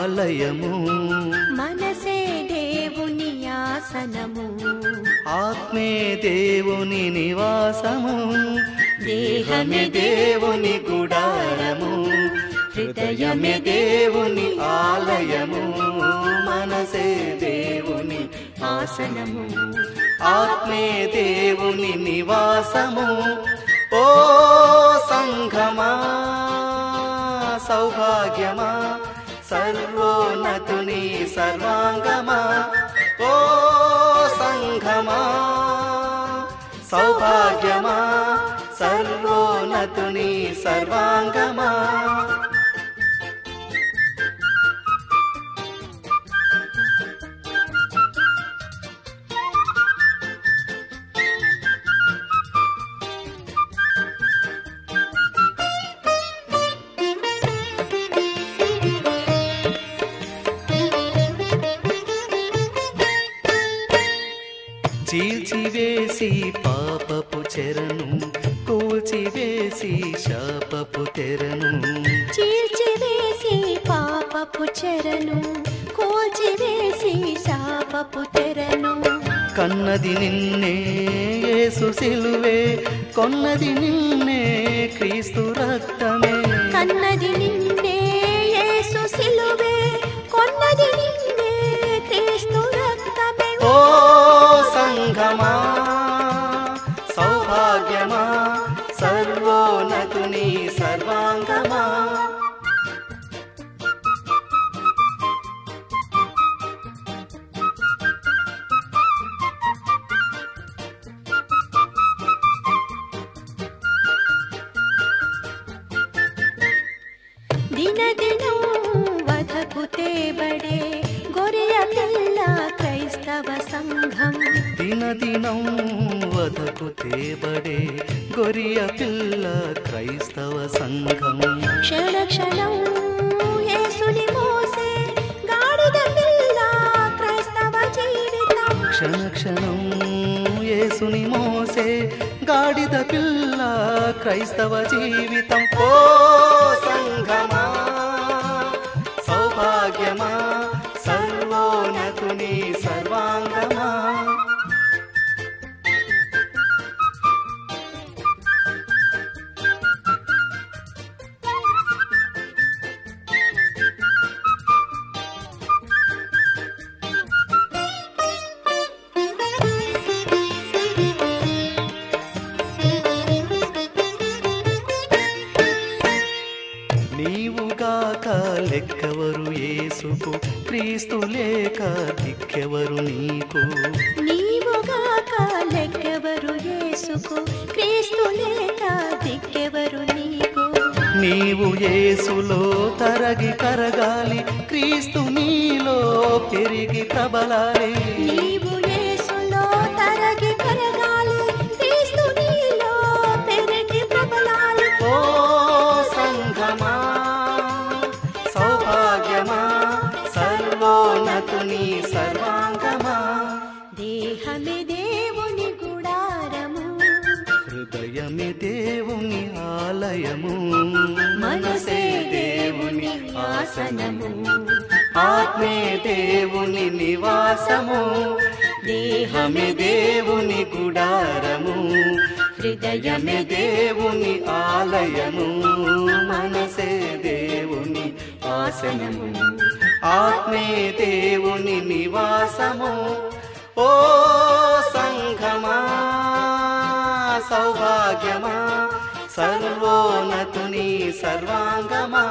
ఆలయము మనసే దేవుని ఆసనము ఆత్మే దేవుని నివాసము దేహమే దేవుని గుడారము హృదయమే దేవుని ఆలయము మనసే దేవుని ఆసనము ఆత్మే దేవుని నివాసము ఓ సంఘమా సౌభాగ్యమా సర్వోన్నతుని సర్వాంగమా ఓ సంఘమా సౌభాగ్యమా సర్వోన్నతుని సర్వాంగమా చీల్చివేసి పాపపు చెరను కూల్చివేసి శాపపు తెరను చీల్చివేసి పాపపు చెరను కూల్చివేసి శాపపు తెరను కన్నది నిన్నే యేసు సిలువే కొన్నది నిన్నే క్రీస్తు రక్తమే కన్నది నిన్నే యేసు సిలువే కొన్నది నిన్నే క్రీస్తు రక్తమే ఓ సంఘమా సౌభాగ్యమా సర్వోన్నతుని సర్వాంగమా దిన దినం వధకు తేబడే గొరియ పిల్ల క్రైస్తవ సంఘం దినదినం వదకు తేబడే గొరియ పిల్ల క్రైస్తవ సంఘం క్షణ క్షణం యేసుని మోసే గాడిద పిల్ల క్రైస్తవ జీవితం క్షణ క్షణం యేసుని మోసే గాడిద పిల్ల క్రైస్తవ జీవితం ఓ సంఘమా సౌభాగ్యమా సర్వోన్నతుని సర్వాంగమా నీవుగాక లెక్కవరు యేసుకు క్రీస్తు లేక దిక్కెవరు నీకు నీవుగాక లెక్కెవరు యేసుకు క్రీస్తు లేక దిక్కెవరు నీకు నీవు యేసులో తరగి కరగాలి క్రీస్తు నీలో పెరిగి ప్రబలాలి నీవు యేసులో తరగి కరగాలి క్రీస్తు నీలో పెరిగి ప్రబలాలి ఓ సంఘమా సౌభాగ్యమా సర్వోన్నతుని సర్వాంగమా దేహమే దేవుని గుడారము హృదయమే దేవుని ఆలయము మనసే దేవుని ఆసనము ఆత్మే దేవుని నివాసము దేహమే దేవుని గుడారము హృదయమే దేవుని ఆలయము మనసే దేవుని ఆసనము ఆత్మే దేవుని నివాసము ఓ సంఘమా సౌభాగ్యమా సర్వోన్నతుని సర్వాంగమా